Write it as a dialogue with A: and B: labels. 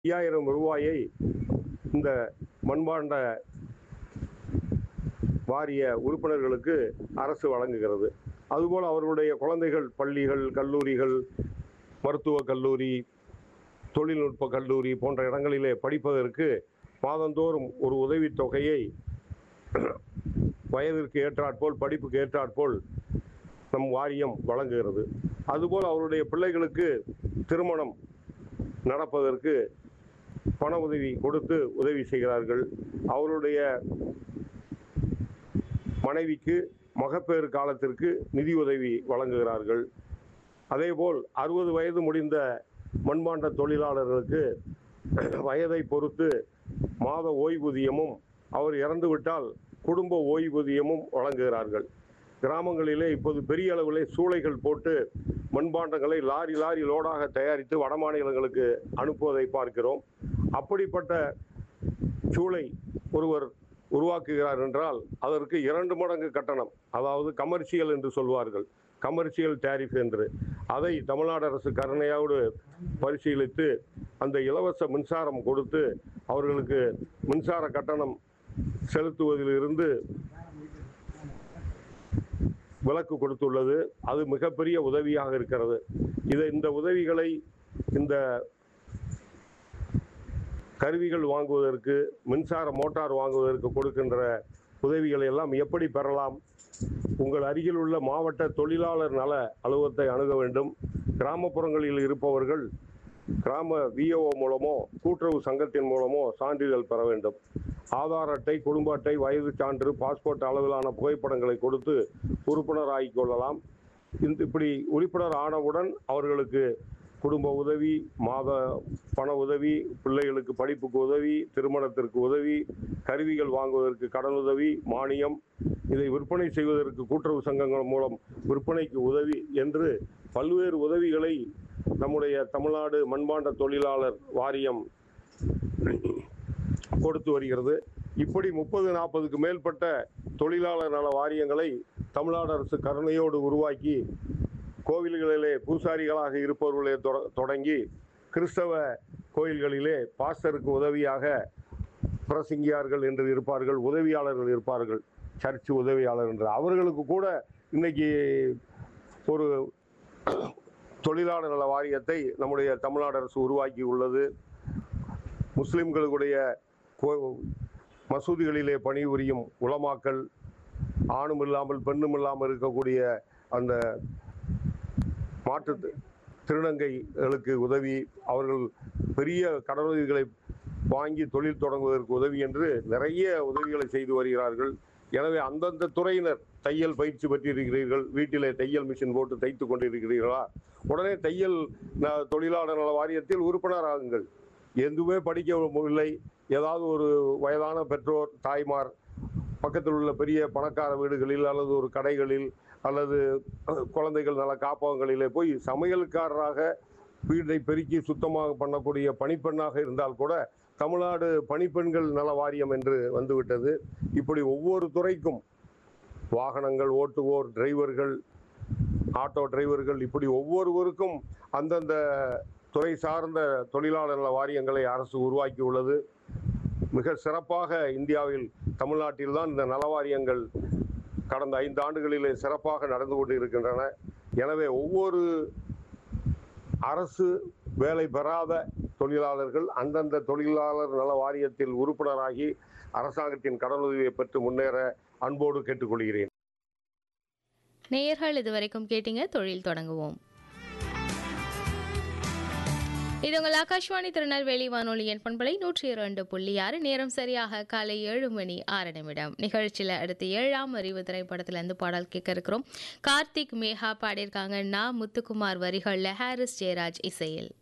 A: ஐயாயிரம் ரூபாயை இந்த மண்பாண்ட வாரிய உறுப்பினர்களுக்கு அரசு வழங்குகிறது அதுபோல் அவர்களுடைய குழந்தைகள் பள்ளிகள் கல்லூரிகள் மருத்துவக் கல்லூரி தொழில்நுட்ப கல்லூரி போன்ற இடங்களிலே படிப்பதற்கு மாதந்தோறும் ஒரு உதவித் தொகையை வயதிற்கு ஏற்றாற்போல் படிப்புக்கு ஏற்றாற்போல் நம் வாரியம் வழங்குகிறது அதுபோல் அவருடைய பிள்ளைகளுக்கு திருமணம் நடப்பதற்கு பண உதவி கொடுத்து உதவி செய்கிறார்கள் அவருடைய மனைவிக்கு மகப்பேறு காலத்திற்கு நிதி உதவி வழங்குகிறார்கள் அதேபோல் அறுபது வயது முடிந்த மண்பாண்ட தொழிலாளர்களுக்கு வயதை பொறுத்து மாத ஓய்வூதியமும் அவர் இறந்துவிட்டால் குடும்ப ஓய்வூதியமும் வழங்குகிறார்கள் கிராமங்களிலே இப்போது பெரிய அளவிலே சூளைகள் போட்டு மண்பாண்டங்களை லாரி லாரி லோடாக தயாரித்து வட மாநிலங்களுக்கு அனுப்புவதை பார்க்கிறோம் அப்படிப்பட்ட சூளை ஒருவர் உருவாக்குகிறார் என்றால் அதற்கு இரண்டு மடங்கு கட்டணம் அதாவது கமர்ஷியல் என்று சொல்வார்கள் கமர்ஷியல் டேரிஃப் என்று அதை தமிழ்நாடு அரசு கருணையோடு பரிசீலித்து அந்த இலவச மின்சாரம் கொடுத்து அவர்களுக்கு மின்சார கட்டணம் செலுத்துவதிலிருந்து விலக்கு கொடுத்துள்ளது அது மிகப்பெரிய உதவியாக இருக்கிறது இதை இந்த உதவிகளை இந்த கருவிகள் வாங்குவதற்கு மின்சார மோட்டார் வாங்குவதற்கு கொடுக்கின்ற உதவிகளை எல்லாம் எப்படி பெறலாம் உங்கள் அருகில் உள்ள மாவட்ட தொழிலாளர் நல அலுவலகத்தை அணுக வேண்டும் கிராமப்புறங்களில் இருப்பவர்கள் கிராம விஓ மூலமோ கூட்டுறவு சங்கத்தின் மூலமோ சான்றிதழ் பெற வேண்டும் ஆதார் அட்டை குடும்ப அட்டை வயது சான்று பாஸ்போர்ட் அளவிலான புகைப்படங்களை கொடுத்து உறுப்பினர் ஆகிக் கொள்ளலாம் இந்த இப்படி உறுப்பினர் ஆனவுடன் அவர்களுக்கு குடும்ப உதவி மாத பண உதவி பிள்ளைகளுக்கு படிப்புக்கு உதவி திருமணத்திற்கு உதவி கருவிகள் வாங்குவதற்கு கடன் உதவி மானியம் இதை விற்பனை செய்வதற்கு கூட்டுறவு சங்கங்கள் மூலம் விற்பனைக்கு உதவி என்று பல்வேறு உதவிகளை நம்முடைய தமிழ்நாடு மண்பாண்ட தொழிலாளர் வாரியம் கொடுத்து வருகிறது இப்படி முப்பது நாற்பதுக்கு மேற்பட்ட தொழிலாளர் நல வாரியங்களை தமிழ்நாடு அரசு கருணையோடு உருவாக்கி கோவில்களிலே பூசாரிகளாக இருப்பவர்களே தொட- தொடங்கி கிறிஸ்தவ கோயில்களிலே பாஸ்டருக்கு உதவியாக பிரசங்கியார்கள் என்று இருப்பார்கள் உதவியாளர்கள் இருப்பார்கள் சர்ச் உதவியாளர் என்று அவர்களுக்கு கூட இன்னைக்கு ஒரு தொழிலாளர் நல வாரியத்தை நம்முடைய தமிழ்நாடு அரசு உருவாக்கி உள்ளது முஸ்லிம்களுடைய கோ- மசூதிகளிலே பணிபுரியும் உலமாக்கள் ஆணும் இல்லாமல் பெண்ணும் இல்லாமல் இருக்கக்கூடிய அந்த மாற்று திருநங்கைகளுக்கு உதவி அவர்கள் பெரிய கடனுதவிகளை வாங்கி தொழில் தொடங்குவதற்கு உதவி என்று நிறைய உதவிகளை செய்து வருகிறார்கள் எனவே அந்தந்த துறையினர் தையல் பயிற்சி பெற்றிருக்கிறீர்கள் வீட்டிலே தையல் மிஷின் போட்டு தைத்து கொண்டிருக்கிறீர்களா உடனே தையல் ந- தொழிலாளர் நல வாரியத்தில் உறுப்பினர் ஆகுங்கள் எதுவுமே படிக்கவில்லை ஏதாவது ஒரு வயதான பெற்றோர் தாய்மார் பக்கத்தில் உள்ள பெரிய பணக்கார வீடுகளில் அல்லது ஒரு கடைகளில் அல்லது அஹ், குழந்தைகள் நல காப்பகங்களிலே போய் சமையல்காரராக வீட்டை பெருக்கி சுத்தமாக பண்ணக்கூடிய பணிப்பெண்ணாக இருந்தால் கூட தமிழ்நாடு பணிப்பெண்கள் நல வாரியம் என்று வந்துவிட்டது இப்படி ஒவ்வொரு துறைக்கும் வாகனங்கள் ஓட்டுவோர் டிரைவர்கள் ஆட்டோ டிரைவர்கள் இப்படி ஒவ்வொருவருக்கும் அந்தந்த துறை சார்ந்த தொழிலாளர் நல வாரியங்களை அரசு உருவாக்கி உள்ளது மிக சிறப்பாக இந்தியாவில் தமிழ்நாட்டில் தான் இந்த நலவாரியங்கள் கடந்த ஐந்து ஆண்டுகளிலே சிறப்பாக நடந்து கொண்டு இருக்கின்றன எனவே ஒவ்வொரு அரசு வேலை பெறாத தொழிலாளர்கள் அந்தந்த தொழிலாளர் நல வாரியத்தில் உறுப்பினராகி அரசாங்கத்தின் கடனுதவியை பெற்று முன்னேற அன்போடு கேட்டுக்கொள்கிறேன்
B: நேயர்கள் இதுவரைக்கும் கேட்டீங்க தொழில் தொடங்குவோம் இது உங்கள் ஆகாஷ்வாணி திருநெல்வேலி வானொலியின் பண்பலை நூற்றி இரண்டு புள்ளி ஆறு நேரம் சரியாக காலை ஏழு மணி ஆறு நிமிடம் நிகழ்ச்சியில் அடுத்து ஏழாம் அறிவு திரைப்படத்திலேருந்து பாடல் கேட்க இருக்கிறோம் கார்த்திக் மேகா பாடியிருக்காங்க நா முத்துக்குமார் வரிகளில் ஹாரிஸ் ஜெயராஜ் இசையில்